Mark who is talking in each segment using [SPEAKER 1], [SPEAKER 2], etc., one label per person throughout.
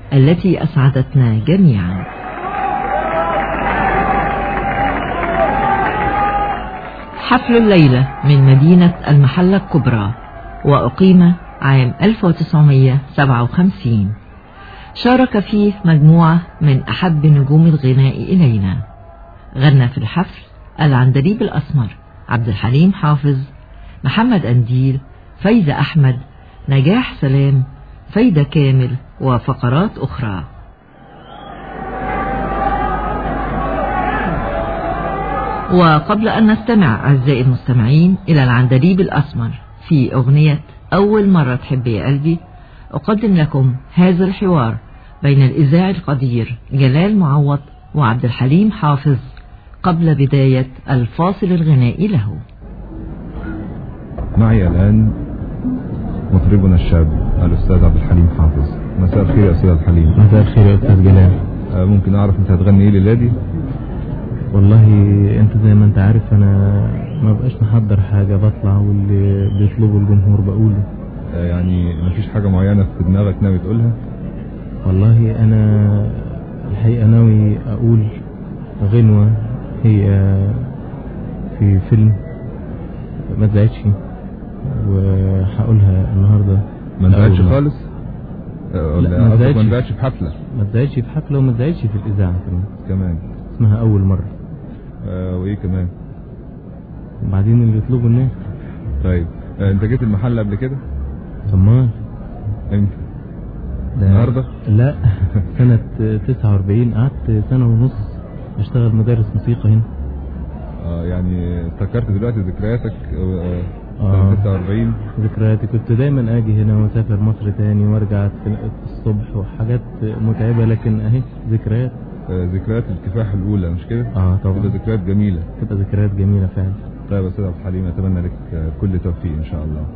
[SPEAKER 1] التي أسعدتنا جميعا حفل الليلة من مدينة المحلة الكبرى وأقيم عام 1957 شارك فيه مجموعة من أحب نجوم الغناء إلينا غنى في الحفل العندليب الأسمر عبد الحليم حافظ محمد أنديل فايدة أحمد نجاح سلام فايدة كامل وفقرات أخرى وقبل أن نستمع أعزائي المستمعين إلى العندليب الأسمر في أغنية أول مرة تحب يا قلبي أقدم لكم هذا الحوار بين الإذاعي القدير جلال معوض وعبد الحليم حافظ قبل بداية الفاصل الغنائي له
[SPEAKER 2] معي الآن مطربنا الشاب الأستاذ عبد الحليم حافظ مساء الخير يا أستاذ الحليم
[SPEAKER 3] مساء الخير يا أستاذ جلال
[SPEAKER 2] آه، ممكن أعرف أنت هتغني إيه للادي
[SPEAKER 3] والله أنت زي ما أنت عارف أنا ما بقاش محضر حاجة بطلع واللي بيطلبه الجمهور بقوله
[SPEAKER 2] آه، يعني مفيش حاجة معينة في دماغك ناوي تقولها
[SPEAKER 3] والله أنا الحقيقة ناوي أقول غنوة هي في فيلم ما اتذاعتش وهقولها النهارده
[SPEAKER 2] ما انتهتش
[SPEAKER 3] أول مرة.
[SPEAKER 2] خالص آه،
[SPEAKER 3] لا،
[SPEAKER 2] ولا
[SPEAKER 3] ما
[SPEAKER 2] قصدك ما
[SPEAKER 3] انتهتش.
[SPEAKER 2] انتهتش في حفلة
[SPEAKER 3] ما اتذاعتش في حفلة وما اتذاعتش في الإذاعة كمان
[SPEAKER 2] كمان
[SPEAKER 3] اسمها أول مرة
[SPEAKER 2] آه، وإيه كمان
[SPEAKER 3] وبعدين اللي يطلبوا الناس
[SPEAKER 2] طيب آه، أنت جيت المحل قبل كده
[SPEAKER 3] أمال
[SPEAKER 2] امتى
[SPEAKER 3] ده-
[SPEAKER 2] النهاردة؟
[SPEAKER 3] لا سنة 49 قعدت سنة ونص اشتغل مدرس موسيقى هنا
[SPEAKER 2] اه يعني افتكرت دلوقتي ذكرياتك آه،
[SPEAKER 3] آه.
[SPEAKER 2] سنة 49
[SPEAKER 3] ذكرياتي كنت دايما اجي هنا واسافر مصر تاني وارجع الصبح وحاجات متعبة لكن اهي ذكريات
[SPEAKER 2] آه، ذكريات الكفاح الأولى مش كده؟
[SPEAKER 3] اه
[SPEAKER 2] تبقى
[SPEAKER 3] طبعا
[SPEAKER 2] ذكريات جميلة
[SPEAKER 3] تبقى ذكريات جميلة فعلا
[SPEAKER 2] طيب يا أستاذ عبد الحليم أتمنى لك آه، كل توفيق إن شاء الله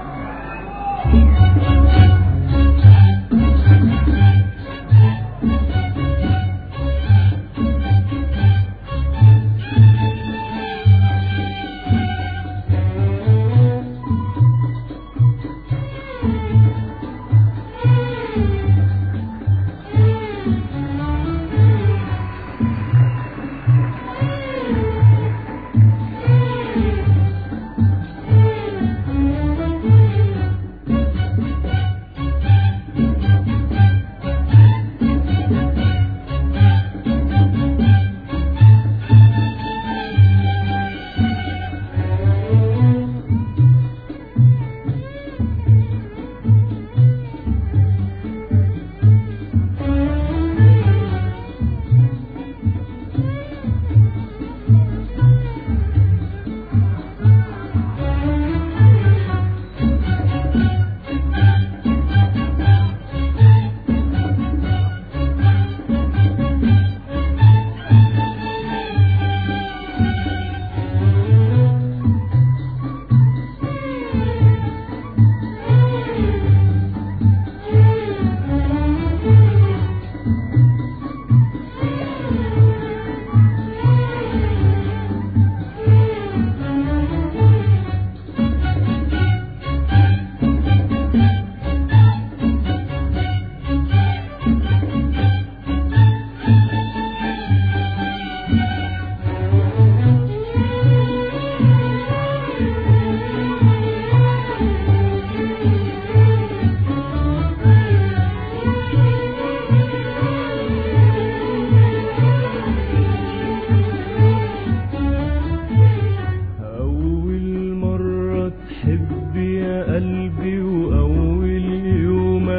[SPEAKER 4] أول مرة تحب يا قلبي وأول يوم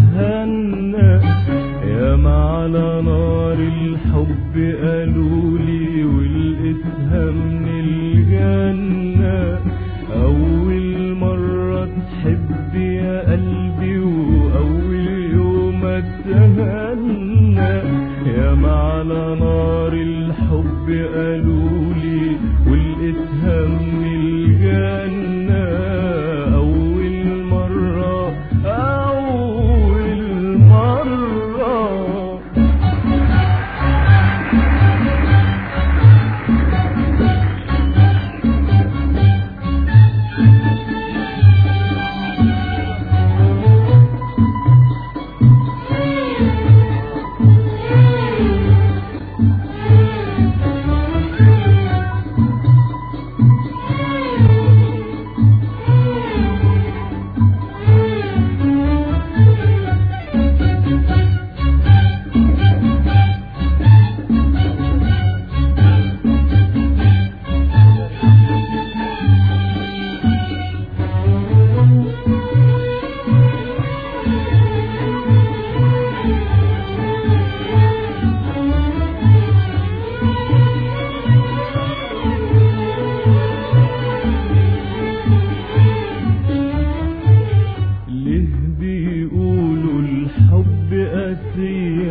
[SPEAKER 4] أتهنى يا ما على نار الحب قالولي ولقيتها من الجنة أول مرة تحب يا قلبي وأول يوم أتهنى يا ما على نار الحب قالولي ولقيتها من الجنة أول مرة أول مرة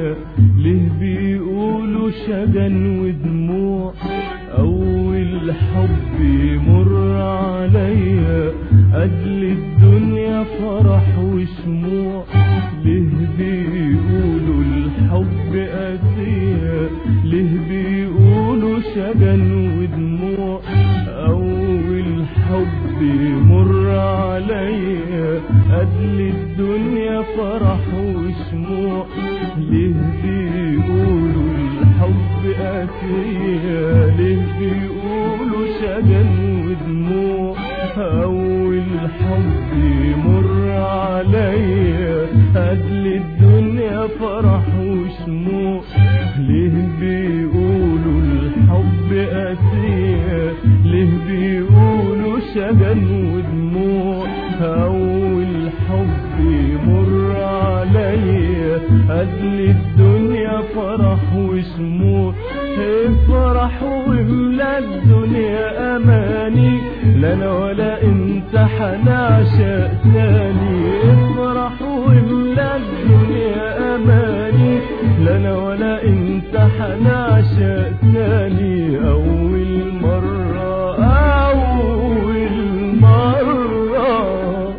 [SPEAKER 4] عليا ليه بيقولوا شجن ودموع أول حب يمر عليا أجل الدنيا فرح وشموع ليه بيقولوا الحب أذية ليه بيقولوا شجن ودموع أول حب يمر عليا أجل الدنيا فرح وشموع ليه بيقولوا الحب أذية ليه بيقولوا شجن ودموع أول حب يمر عليا أجل الدنيا فرح وشموع ليه بيقولوا الحب أسية ليه بيقولوا شجن ودموع أول حب يمر عليا أجل الدنيا فرح وشموع افرح واملا الدنيا أماني لا أنا ولا انت حنعشق تاني افرح واملا الدنيا أماني لا أنا ولا انت حنعشق تاني أول مرة أول مرة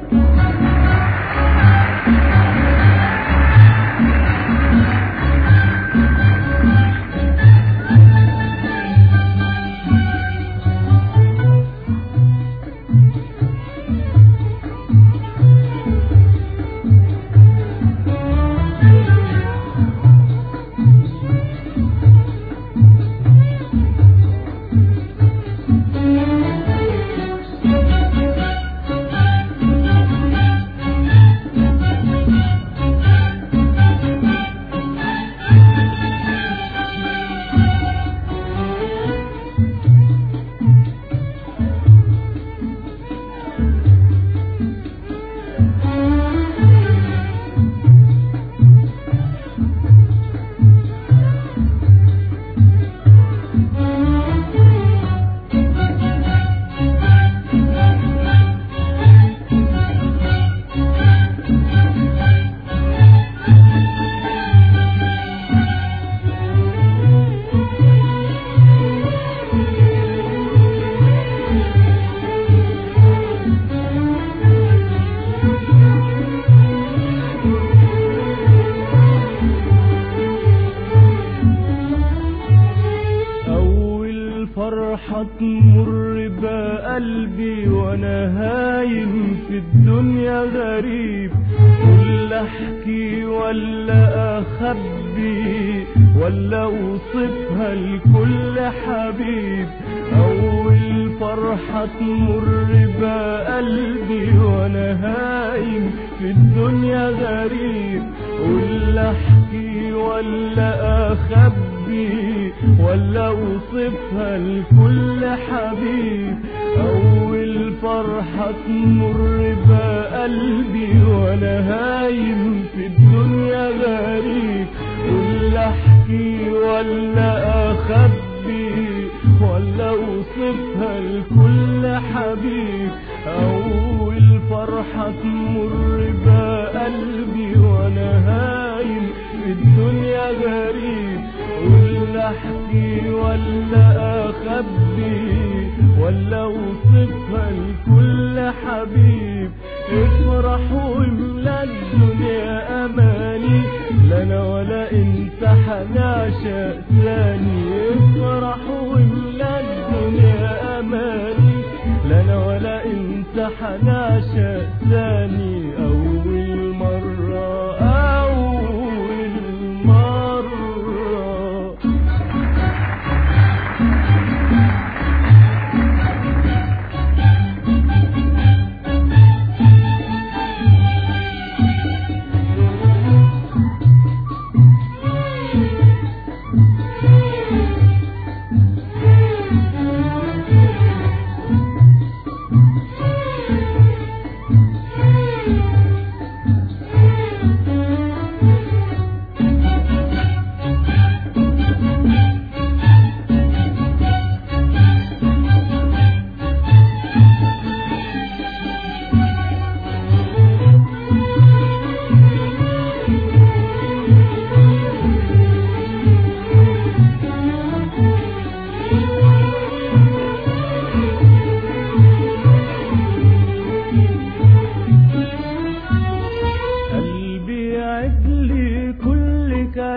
[SPEAKER 4] أول فرحة تمر بقلبي وأنا هايم في الدنيا غريب قول أحكي ولا أخبي ولا أوصفها لكل حبيب أول فرحة تمر بقلبي وأنا هايم في الدنيا غريب قول أحكي ولا أخبي ولا أوصفها لكل حبيب أول فرحة تمر بقلبي وأنا هايم في الدنيا غريب ولا أحكي ولا أخبي ولا أوصفها لكل حبيب أول فرحة تمر بقلبي وأنا هايم في الدنيا غريب ولا أحكي ولا أخبي ولا أوصفها لكل حبيب افرح واملا الدنيا أماني لا أنا ولا أنت حنعشق ثاني افرح واملا الدنيا أماني لا أنا ولا أنت حنعشق ثاني أول مرة أول مرة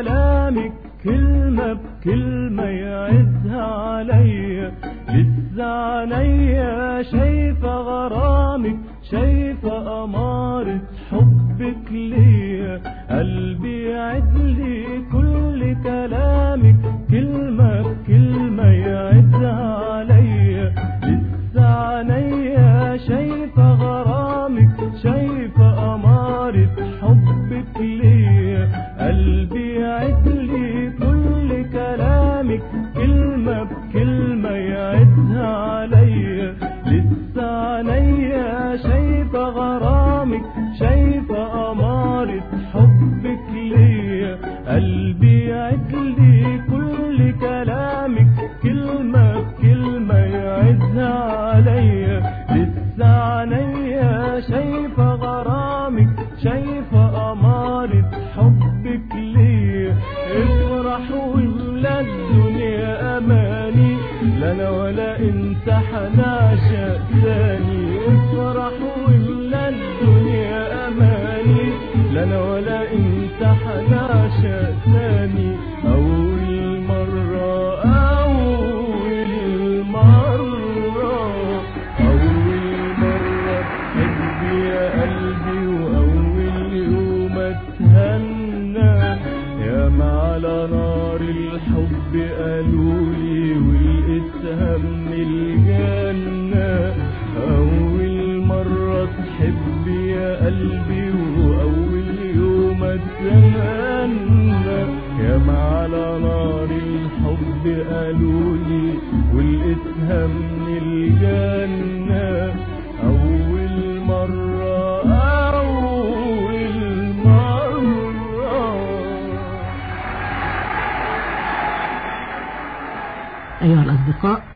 [SPEAKER 4] كلامك كلمة بكلمة يعدها عليا لسه عينيا شايفة غرامك شايفة أمارة حبك ليا قلبي يعدلي كل كلامك كلمة بكلمة يعدها عليا لسه عينيا شايفة غرامك شايفة أمارة حبك ليا قلبي يعدلي كل كلامك كلمة بكلمة يعدها عليا لسه عينيا شايفة غرامك شايفة أمارة حبك ليا قلبي يعدلي كل كلامك كلمة بكلمة يعدها عليا لسه عينيا شايفة غرامك شايفة أمارة حبك ليا افرح واملا الدنيا أماني لا أنا ولا أنت حنعشق تاني افرح واملا الدنيا أماني لا أنا ولا أنت حنعشق تاني أول مرة أول مرة أول مرة تحب يا قلبي وأول يوم أتهنى يا ما على نار الحب قالولي ولقيتها من الجنة أول مرة تحب يا قلبي وأول يوم أتهنى يا ما على نار الحب قالولي ولقيتها من الجنة أول مرة أول مرة
[SPEAKER 1] أيها الأصدقاء